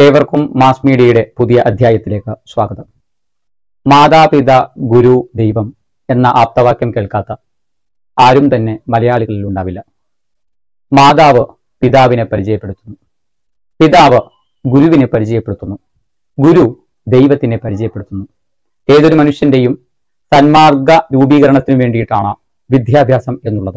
ഏവർക്കും മാസ് മീഡിയയുടെ പുതിയ അധ്യായത്തിലേക്ക് സ്വാഗതം മാതാപിത ഗുരു ദൈവം എന്ന ആപ്തവാക്യം കേൾക്കാത്ത ആരും തന്നെ മലയാളികളിൽ ഉണ്ടാവില്ല മാതാവ് പിതാവിനെ പരിചയപ്പെടുത്തുന്നു പിതാവ് ഗുരുവിനെ പരിചയപ്പെടുത്തുന്നു ഗുരു ദൈവത്തിനെ പരിചയപ്പെടുത്തുന്നു ഏതൊരു മനുഷ്യന്റെയും സന്മാർഗ രൂപീകരണത്തിനു വേണ്ടിയിട്ടാണ് വിദ്യാഭ്യാസം എന്നുള്ളത്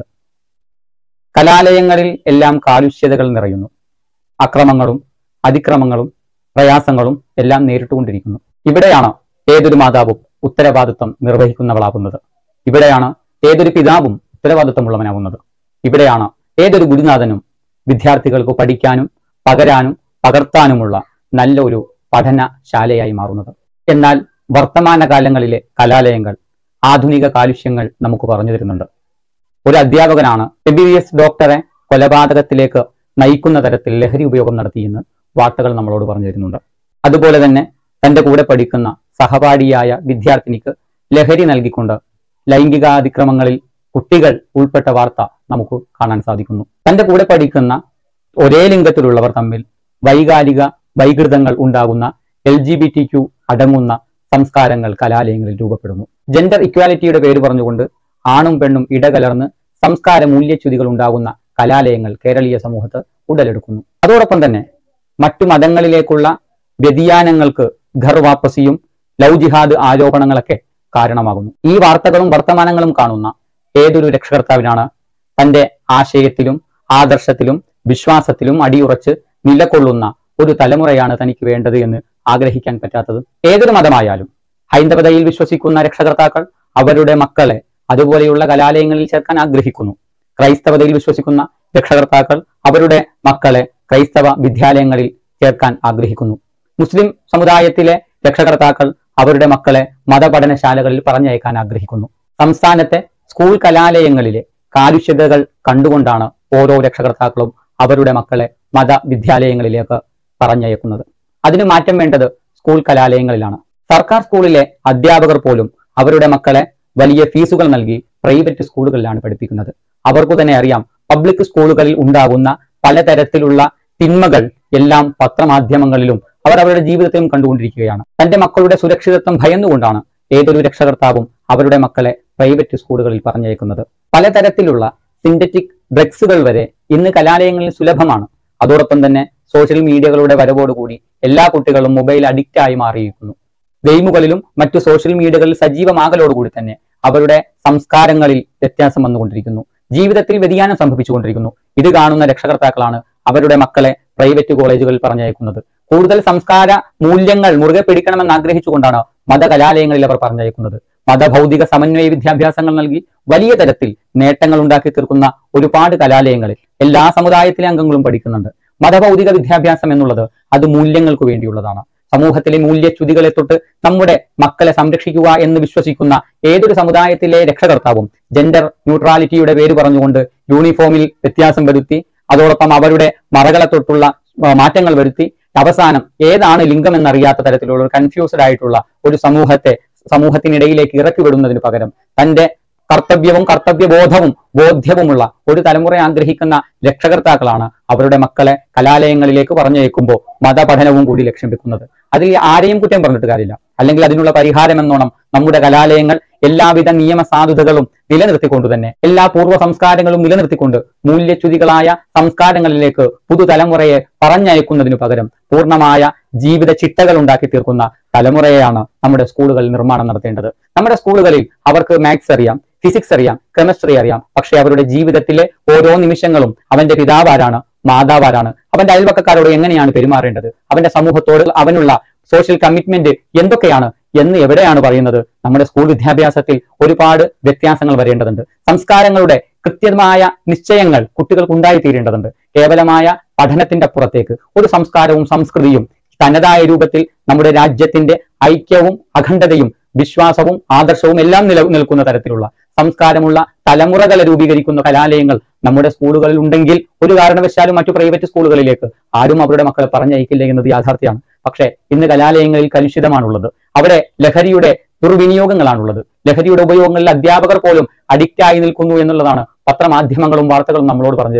കലാലയങ്ങളിൽ എല്ലാം കാലുഷ്യതകൾ നിറയുന്നു അക്രമങ്ങളും അതിക്രമങ്ങളും പ്രയാസങ്ങളും എല്ലാം നേരിട്ടുകൊണ്ടിരിക്കുന്നു ഇവിടെയാണ് ഏതൊരു മാതാവും ഉത്തരവാദിത്വം നിർവഹിക്കുന്നവളാകുന്നത് ഇവിടെയാണ് ഏതൊരു പിതാവും ഉത്തരവാദിത്വമുള്ളവനാകുന്നത് ഇവിടെയാണ് ഏതൊരു ഗുരുനാഥനും വിദ്യാർത്ഥികൾക്ക് പഠിക്കാനും പകരാനും പകർത്താനുമുള്ള നല്ലൊരു പഠനശാലയായി മാറുന്നത് എന്നാൽ വർത്തമാന കാലങ്ങളിലെ കലാലയങ്ങൾ ആധുനിക കാലുഷ്യങ്ങൾ നമുക്ക് പറഞ്ഞു തരുന്നുണ്ട് ഒരു അധ്യാപകനാണ് എം ബി ബി എസ് ഡോക്ടറെ കൊലപാതകത്തിലേക്ക് നയിക്കുന്ന തരത്തിൽ ലഹരി ഉപയോഗം നടത്തിയെന്ന് വാർത്തകൾ നമ്മളോട് പറഞ്ഞു തരുന്നുണ്ട് അതുപോലെ തന്നെ തന്റെ കൂടെ പഠിക്കുന്ന സഹപാഠിയായ വിദ്യാർത്ഥിനിക്ക് ലഹരി നൽകിക്കൊണ്ട് ലൈംഗികാതിക്രമങ്ങളിൽ കുട്ടികൾ ഉൾപ്പെട്ട വാർത്ത നമുക്ക് കാണാൻ സാധിക്കുന്നു തന്റെ കൂടെ പഠിക്കുന്ന ഒരേ ലിംഗത്തിലുള്ളവർ തമ്മിൽ വൈകാരിക വൈകൃതങ്ങൾ ഉണ്ടാകുന്ന L G B T Q അടങ്ങുന്ന സംസ്കാരങ്ങൾ കലാലയങ്ങളിൽ രൂപപ്പെടുന്നു ജെൻഡർ ഇക്വാലിറ്റിയുടെ പേര് പറഞ്ഞുകൊണ്ട് ആണും പെണ്ണും ഇടകലർന്ന് സംസ്കാര മൂല്യച്യുതികൾ ഉണ്ടാകുന്ന കലാലയങ്ങൾ കേരളീയ സമൂഹത്ത് ഉടലെടുക്കുന്നു അതോടൊപ്പം തന്നെ മറ്റു മതങ്ങളിലേക്കുള്ള വ്യതിയാനങ്ങൾക്ക് ഘർവാപ്പസിയും ലവ് ജിഹാദ് ആരോപണങ്ങളൊക്കെ കാരണമാകുന്നു ഈ വാർത്തകളും വർത്തമാനങ്ങളും കാണുന്ന ഏതൊരു രക്ഷകർത്താവിനാണ് തന്റെ ആശയത്തിലും ആദർശത്തിലും വിശ്വാസത്തിലും അടിയുറച്ച് നിലകൊള്ളുന്ന ഒരു തലമുറയാണ് തനിക്ക് വേണ്ടത് എന്ന് ആഗ്രഹിക്കാൻ പറ്റാത്തത് ഏതൊരു മതമായാലും ഹൈന്ദവതയിൽ വിശ്വസിക്കുന്ന രക്ഷകർത്താക്കൾ അവരുടെ മക്കളെ അതുപോലെയുള്ള കലാലയങ്ങളിൽ ചേർക്കാൻ ആഗ്രഹിക്കുന്നു ക്രൈസ്തവതയിൽ വിശ്വസിക്കുന്ന രക്ഷകർത്താക്കൾ അവരുടെ മക്കളെ ക്രൈസ്തവ വിദ്യാലയങ്ങളിൽ ചേർക്കാൻ ആഗ്രഹിക്കുന്നു മുസ്ലിം സമുദായത്തിലെ രക്ഷകർത്താക്കൾ അവരുടെ മക്കളെ മതപഠനശാലകളിൽ പറഞ്ഞയക്കാൻ ആഗ്രഹിക്കുന്നു സംസ്ഥാനത്തെ സ്കൂൾ കലാലയങ്ങളിലെ കാലുഷ്യതകൾ കണ്ടുകൊണ്ടാണ് ഓരോ രക്ഷകർത്താക്കളും അവരുടെ മക്കളെ മത വിദ്യാലയങ്ങളിലേക്ക് പറഞ്ഞയക്കുന്നത് അതിന് മാറ്റം വേണ്ടത് സ്കൂൾ കലാലയങ്ങളിലാണ് സർക്കാർ സ്കൂളിലെ അധ്യാപകർ പോലും അവരുടെ മക്കളെ വലിയ ഫീസുകൾ നൽകി പ്രൈവറ്റ് സ്കൂളുകളിലാണ് പഠിപ്പിക്കുന്നത് അവർക്ക് തന്നെ അറിയാം പബ്ലിക് സ്കൂളുകളിൽ ഉണ്ടാകുന്ന പലതരത്തിലുള്ള തിന്മകൾ എല്ലാം പത്രമാധ്യമങ്ങളിലും അവർ അവരുടെ ജീവിതത്തിലും കണ്ടുകൊണ്ടിരിക്കുകയാണ് തന്റെ മക്കളുടെ സുരക്ഷിതത്വം ഭയന്നുകൊണ്ടാണ് ഏതൊരു രക്ഷകർത്താവും അവരുടെ മക്കളെ പ്രൈവറ്റ് സ്കൂളുകളിൽ പറഞ്ഞയക്കുന്നത് പലതരത്തിലുള്ള സിന്തറ്റിക് ഡ്രഗ്സുകൾ വരെ ഇന്ന് കലാലയങ്ങളിൽ സുലഭമാണ് അതോടൊപ്പം തന്നെ സോഷ്യൽ മീഡിയകളുടെ വരവോടുകൂടി എല്ലാ കുട്ടികളും മൊബൈൽ അഡിക്റ്റ് ആയി മാറിയിരിക്കുന്നു ഗെയിമുകളിലും മറ്റു സോഷ്യൽ മീഡിയകളിൽ സജീവമാകലോടുകൂടി തന്നെ അവരുടെ സംസ്കാരങ്ങളിൽ വ്യത്യാസം വന്നുകൊണ്ടിരിക്കുന്നു ജീവിതത്തിൽ വ്യതിയാനം സംഭവിച്ചുകൊണ്ടിരിക്കുന്നു ഇത് കാണുന്ന രക്ഷകർത്താക്കളാണ് അവരുടെ മക്കളെ പ്രൈവറ്റ് കോളേജുകളിൽ പറഞ്ഞയക്കുന്നത് കൂടുതൽ സംസ്കാര മൂല്യങ്ങൾ മുറുകെ പിടിക്കണമെന്ന് ആഗ്രഹിച്ചുകൊണ്ടാണ് മതകലാലയങ്ങളിൽ അവർ പറഞ്ഞയക്കുന്നത് മതഭൗതിക സമന്വയ വിദ്യാഭ്യാസങ്ങൾ നൽകി വലിയ തരത്തിൽ നേട്ടങ്ങൾ ഉണ്ടാക്കി തീർക്കുന്ന ഒരുപാട് കലാലയങ്ങളിൽ എല്ലാ സമുദായത്തിലെ അംഗങ്ങളും പഠിക്കുന്നുണ്ട് മതഭൗതിക വിദ്യാഭ്യാസം എന്നുള്ളത് അത് മൂല്യങ്ങൾക്ക് വേണ്ടിയുള്ളതാണ് സമൂഹത്തിലെ മൂല്യച്യുതികളെ തൊട്ട് നമ്മുടെ മക്കളെ സംരക്ഷിക്കുക എന്ന് വിശ്വസിക്കുന്ന ഏതൊരു സമുദായത്തിലെ രക്ഷകർത്താവും ജെൻഡർ ന്യൂട്രാലിറ്റിയുടെ പേര് പറഞ്ഞുകൊണ്ട് യൂണിഫോമിൽ വ്യത്യാസം വരുത്തി അതോടൊപ്പം അവരുടെ മറകളെ തൊട്ടുള്ള ആ, മാറ്റങ്ങൾ വരുത്തി അവസാനം ഏതാണ് ലിംഗം എന്നറിയാത്ത തരത്തിലുള്ള ഒരു കൺഫ്യൂസ്ഡ് ആയിട്ടുള്ള ഒരു സമൂഹത്തെ സമൂഹത്തിനിടയിലേക്ക് ഇറക്കി വിടുന്നതിന് പകരം തന്റെ കർത്തവ്യവും കർത്തവ്യബോധവും ബോധ്യവുമുള്ള ഒരു തലമുറ ആഗ്രഹിക്കുന്ന രക്ഷകർത്താക്കളാണ് അവരുടെ മക്കളെ കലാലയങ്ങളിലേക്ക് പറഞ്ഞയക്കുമ്പോൾ മതപഠനവും കൂടി ലക്ഷ്യം വെക്കുന്നത് അതിൽ ആരെയും കുറ്റം പറഞ്ഞിട്ട് കാര്യമില്ല അല്ലെങ്കിൽ അതിനുള്ള പരിഹാരം എന്നോണം നമ്മുടെ കലാലയങ്ങൾ എല്ലാവിധ നിയമ സാധുതകളും നിലനിർത്തിക്കൊണ്ട് തന്നെ എല്ലാ പൂർവ്വ സംസ്കാരങ്ങളും നിലനിർത്തിക്കൊണ്ട് മൂല്യച്യുതികളായ സംസ്കാരങ്ങളിലേക്ക് പുതുതലമുറയെ പറഞ്ഞയക്കുന്നതിനു പകരം പൂർണ്ണമായ ജീവിത ചിട്ടകൾ ഉണ്ടാക്കി തീർക്കുന്ന തലമുറയെയാണ് നമ്മുടെ സ്കൂളുകളിൽ നിർമ്മാണം നടത്തേണ്ടത് നമ്മുടെ സ്കൂളുകളിൽ അവർക്ക് മാത്സ് അറിയാം ഫിസിക്സ് അറിയാം കെമിസ്ട്രി അറിയാം പക്ഷെ അവരുടെ ജീവിതത്തിലെ ഓരോ നിമിഷങ്ങളും അവന്റെ പിതാവാരാണ് മാതാവാരാണ് അവന്റെ അയൽവക്കക്കാരോട് എങ്ങനെയാണ് പെരുമാറേണ്ടത് അവന്റെ സമൂഹത്തോട് അവനുള്ള സോഷ്യൽ കമ്മിറ്റ്മെന്റ് എന്തൊക്കെയാണ് എന്ന് എവിടെയാണ് പറയുന്നത് നമ്മുടെ സ്കൂൾ വിദ്യാഭ്യാസത്തിൽ ഒരുപാട് വ്യത്യാസങ്ങൾ വരേണ്ടതുണ്ട് സംസ്കാരങ്ങളുടെ കൃത്യമായ നിശ്ചയങ്ങൾ കുട്ടികൾക്ക് ഉണ്ടായിത്തീരേണ്ടതുണ്ട് കേവലമായ പഠനത്തിന്റെ അപ്പുറത്തേക്ക് ഒരു സംസ്കാരവും സംസ്കൃതിയും തനതായ രൂപത്തിൽ നമ്മുടെ രാജ്യത്തിന്റെ ഐക്യവും അഖണ്ഡതയും വിശ്വാസവും ആദർശവും എല്ലാം നില നിൽക്കുന്ന തരത്തിലുള്ള സംസ്കാരമുള്ള തലമുറകളെ രൂപീകരിക്കുന്ന കലാലയങ്ങൾ നമ്മുടെ സ്കൂളുകളിൽ ഉണ്ടെങ്കിൽ ഒരു കാരണവശാലും മറ്റു പ്രൈവറ്റ് സ്കൂളുകളിലേക്ക് ആരും അവരുടെ മക്കളെ പറഞ്ഞയക്കില്ല എന്നത് യാഥാർത്ഥ്യമാണ് പക്ഷേ ഇന്ന് കലാലയങ്ങളിൽ കലുഷിതമാണുള്ളത് അവിടെ ലഹരിയുടെ ദുർവിനിയോഗങ്ങളാണുള്ളത് ലഹരിയുടെ ഉപയോഗങ്ങളിൽ അധ്യാപകർ പോലും അഡിക്റ്റ് ആയി നിൽക്കുന്നു എന്നുള്ളതാണ് പത്രമാധ്യമങ്ങളും വാർത്തകളും നമ്മളോട് പറഞ്ഞു തരുന്നത്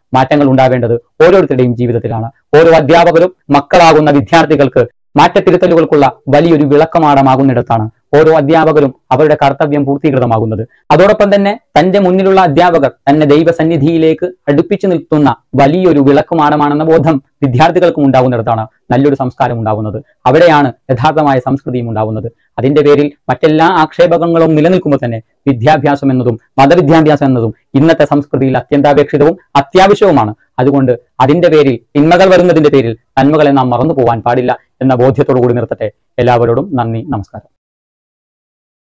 മാറ്റങ്ങൾ ഉണ്ടാവേണ്ടത് ഓരോരുത്തരുടെയും ജീവിതത്തിലാണ് ഓരോ അധ്യാപകരും മക്കളാകുന്ന വിദ്യാർത്ഥികൾക്ക് മാറ്റത്തിരുത്തലുകൾക്കുള്ള വലിയൊരു വിളക്കമാടമാകുന്നിടത്താണ് ഓരോ അധ്യാപകരും അവരുടെ കർത്തവ്യം പൂർത്തീകൃതമാകുന്നത് അതോടൊപ്പം തന്നെ തന്റെ മുന്നിലുള്ള അധ്യാപകർ തന്നെ ദൈവസന്നിധിയിലേക്ക് അടുപ്പിച്ചു നിർത്തുന്ന വലിയൊരു വിളക്കുമാടമാണെന്ന ബോധം വിദ്യാർത്ഥികൾക്കും ഉണ്ടാകുന്നിടത്താണ് നല്ലൊരു സംസ്കാരം ഉണ്ടാകുന്നത് അവിടെയാണ് യഥാർത്ഥമായ സംസ്കൃതിയും ഉണ്ടാകുന്നത് അതിന്റെ പേരിൽ മറ്റെല്ലാ ആക്ഷേപങ്ങളും നിലനിൽക്കുമ്പോൾ തന്നെ വിദ്യാഭ്യാസം എന്നതും മതവിദ്യാഭ്യാസം എന്നതും ഇന്നത്തെ സംസ്കൃതിയിൽ അത്യന്താപേക്ഷിതവും അത്യാവശ്യവുമാണ് അതുകൊണ്ട് അതിന്റെ പേരിൽ തിന്മകൾ വരുന്നതിന്റെ പേരിൽ നന്മകളെ നാം മറന്നു പോകാൻ പാടില്ല എന്ന ബോധ്യത്തോടു കൂടി നിർത്തട്ടെ എല്ലാവരോടും നന്ദി നമസ്കാരം